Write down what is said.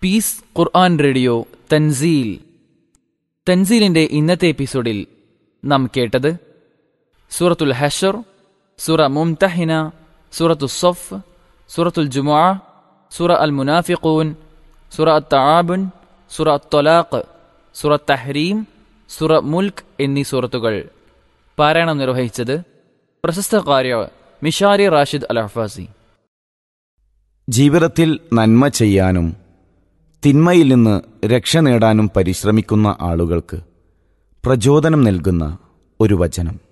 piece ഖുർആൻ radio തൻസീൽ തൻസീലിന്റെ ഇന്നത്തെ എപ്പിസോഡിൽ നാം കേട്ടത് സൂറത്തുൽ ഹഷർ സൂറ മുംതഹിന സൂറത്തു സഫ് സൂറത്തുൽ ജുമുഅ സൂറ അൽ മുനാഫിഖൂൻ സൂറ അത്ത് തആബുൻ സൂറ ത്വലാഖ് സൂറ തഹ്രീം സൂറ മുൽക്ക് എന്നീ സൂറത്തുകൾ പാരായണം നിർവഹിച്ചത് പ്രശസ്ത കാര്യ മിഷാരി റാഷിദ് അൽ അഫാസി ജീവിതത്തിൽ നന്മ ചെയ്യാനും തിന്മയിൽ നിന്ന് രക്ഷ നേടാനും പരിശ്രമിക്കുന്ന ആളുകൾക്ക് പ്രചോദനം നൽകുന്ന ഒരു വചനം